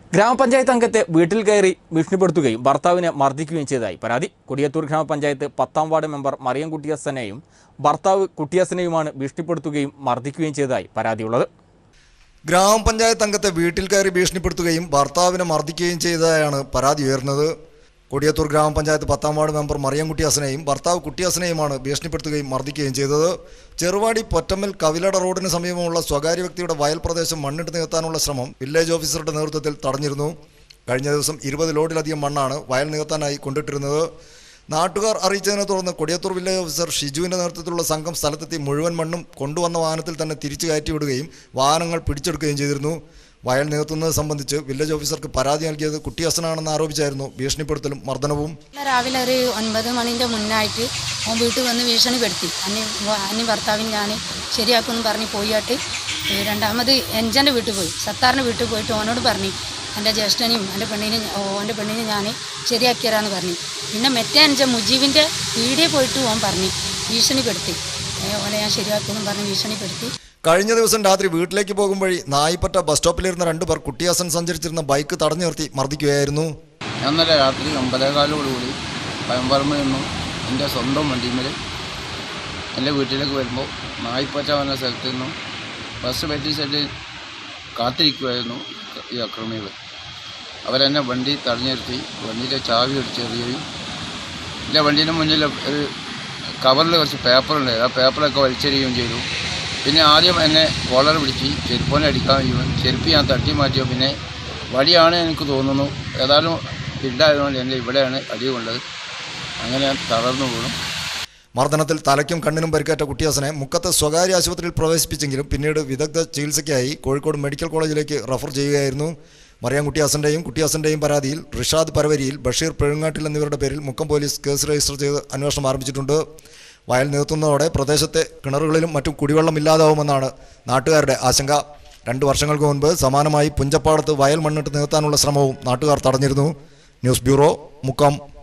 ഗ്രാമപഞ്ചായത്ത് അംഗത്തെ വീട്ടിൽ കയറി ഭീഷണിപ്പെടുത്തുകയും ഭർത്താവിനെ മർദ്ദിക്കുകയും ചെയ്തതായി പരാതി കൊടിയത്തൂർ ഗ്രാമപഞ്ചായത്ത് പത്താം വാർഡ് മെമ്പർ മറിയം കുട്ടിയസനെയും ഭർത്താവ് കുട്ടിയസനെയുമാണ് ഭീഷണിപ്പെടുത്തുകയും മർദ്ദിക്കുകയും ചെയ്തതായി പരാതിയുള്ളത് ഗ്രാമപഞ്ചായത്ത് അംഗത്തെ വീട്ടിൽ കയറി ഭീഷണിപ്പെടുത്തുകയും ഭർത്താവിനെ മർദ്ദിക്കുകയും ചെയ്തതായാണ് പരാതി ഉയർന്നത് കൊടിയത്തൂർ ഗ്രാമപഞ്ചായത്ത് പത്താം വാർഡ് മെമ്പർ മറിയംകുട്ടി ഹസനെയും ഭർത്താവ് കുട്ടി ഹസനെയുമാണ് ഭീഷണിപ്പെടുത്തുകയും മർദ്ദിക്കുകയും ചെയ്തത് ചെറുവാടി പൊറ്റമ്മൽ കവിലട റോഡിന് സമീപമുള്ള സ്വകാര്യ വ്യക്തിയുടെ വയൽ പ്രദേശം മണ്ണിട്ട് നികത്താനുള്ള ശ്രമം വില്ലേജ് ഓഫീസറുടെ നേതൃത്വത്തിൽ തടഞ്ഞിരുന്നു കഴിഞ്ഞ ദിവസം ഇരുപത് ലോഡിലധികം മണ്ണാണ് വയൽ നികത്താനായി കൊണ്ടിട്ടിരുന്നത് നാട്ടുകാർ അറിയിച്ചതിനെ തുടർന്ന് കൊടിയത്തൂർ വില്ലേജ് ഓഫീസർ ഷിജുവിന്റെ നേതൃത്വത്തിലുള്ള സംഘം സ്ഥലത്തെത്തി മുഴുവൻ മണ്ണും കൊണ്ടുവന്ന വാഹനത്തിൽ തന്നെ തിരിച്ചു കയറ്റിവിടുകയും വാഹനങ്ങൾ പിടിച്ചെടുക്കുകയും ചെയ്തിരുന്നു വയൽ നികത്തുന്നത് സംബന്ധിച്ച് വില്ലേജ് ഓഫീസർക്ക് പരാതി നൽകിയത് കുട്ടി ഹസനാണെന്ന് ആരോപിച്ചായിരുന്നു ഭീഷണിപ്പെടുത്തലും മർദ്ദനവും ഇന്ന് രാവിലെ ഒരു ഒൻപത് മണിൻ്റെ മുന്നായിട്ട് ഓൻ വീട്ടിൽ വന്ന് ഭീഷണിപ്പെടുത്തി അന്യ അന്യ ഭർത്താവിന് ഞാൻ ശരിയാക്കുമെന്ന് പറഞ്ഞ് പോയിട്ട് ഈ രണ്ടാമത് എൻജൻ്റെ വീട്ടിൽ പോയി സത്താറിൻ്റെ വീട്ടിൽ പോയിട്ട് ഓനോട് പറഞ്ഞു എൻ്റെ ജ്യേഷ്ഠനെയും എൻ്റെ പെണ്ണിനെയും ഓൻ്റെ പെണ്ണിനെ ഞാൻ ശരിയാക്കിയരാന്ന് പറഞ്ഞു പിന്നെ മെറ്റേ എൻ്റെ മുജീബിൻ്റെ പീടിയെ പോയിട്ട് ഓൻ പറഞ്ഞു ഭീഷണിപ്പെടുത്തി ഏ, ഓനെ ഞാൻ ശരിയാക്കുമെന്നും പറഞ്ഞ് ഭീഷണിപ്പെടുത്തി കഴിഞ്ഞ ദിവസം രാത്രി വീട്ടിലേക്ക് പോകും വഴി നായിപ്പറ്റ ബസ് സ്റ്റോപ്പിലിരുന്ന രണ്ടുപേർ കുട്ടി ഹസൻ സഞ്ചരിച്ചിരുന്ന ബൈക്ക് തടഞ്ഞു നിർത്തി മർദ്ദിക്കുകയായിരുന്നു ഞാൻ ഇന്നലെ രാത്രി ഒമ്പതേകാലോടുകൂടി പയമ്പറമ്പിൽ നിന്നും എൻ്റെ സ്വന്തം വണ്ടിമേൽ എൻ്റെ വീട്ടിലേക്ക് വരുമ്പോൾ നായിപ്പറ്റ എന്ന സ്ഥലത്ത് നിന്നും ബസ് പറ്റി സൈഡിൽ കാത്തിരിക്കുമായിരുന്നു ഈ അക്രമികൾ അവരെന്നെ വണ്ടി തടഞ്ഞു നിർത്തി വണ്ടിയിലെ ചാവി അടിച്ചെറിയുകയും എൻ്റെ വണ്ടീൻ്റെ മുന്നിൽ ഒരു കവറിൽ കുറച്ച് പേപ്പറുണ്ട് ആ പേപ്പറൊക്കെ വലിച്ചെറിയുകയും ചെയ്തു പിന്നെ ആദ്യം എന്നെ കോളർ പിടിച്ച് ചെരുപ്പോനെ അടിക്കാൻ കഴിയും ചെരുപ്പ് ഞാൻ തട്ടി മാറ്റിയോ പിന്നെ വടിയാണ് എനിക്ക് തോന്നുന്നു ഏതായാലും പിണ്ടായതുകൊണ്ട് എൻ്റെ ഇവിടെയാണ് അടി കൊണ്ടത് അങ്ങനെ ഞാൻ തളർന്നു വീണു മർദ്ദനത്തിൽ തലയ്ക്കും കണ്ണിനും പരിക്കേറ്റ കുട്ടിയാസനെ മുക്കത്ത് സ്വകാര്യ ആശുപത്രിയിൽ പ്രവേശിപ്പിച്ചെങ്കിലും പിന്നീട് വിദഗ്ധ ചികിത്സയ്ക്കായി കോഴിക്കോട് മെഡിക്കൽ കോളേജിലേക്ക് റഫർ ചെയ്യുകയായിരുന്നു മറിയാം കുട്ടിയാസന്റെയും കുട്ടിയാസന്റെയും പരാതിയിൽ റിഷാദ് പരവരിയിൽ ബഷീർ പെഴുങ്ങാട്ടിൽ എന്നിവരുടെ പേരിൽ മുക്കം പോലീസ് കേസ് രജിസ്റ്റർ ചെയ്ത് അന്വേഷണം ആരംഭിച്ചിട്ടുണ്ട് വയൽ നിർത്തുന്നതോടെ പ്രദേശത്തെ കിണറുകളിലും മറ്റും കുടിവെള്ളം ഇല്ലാതാവുമെന്നാണ് നാട്ടുകാരുടെ ആശങ്ക രണ്ടു വർഷങ്ങൾക്ക് മുൻപ് സമാനമായി പുഞ്ചപ്പാടത്ത് വയൽ മണ്ണിട്ട് നിർത്താനുള്ള ശ്രമവും നാട്ടുകാർ തടഞ്ഞിരുന്നു ന്യൂസ് ബ്യൂറോ മുക്കം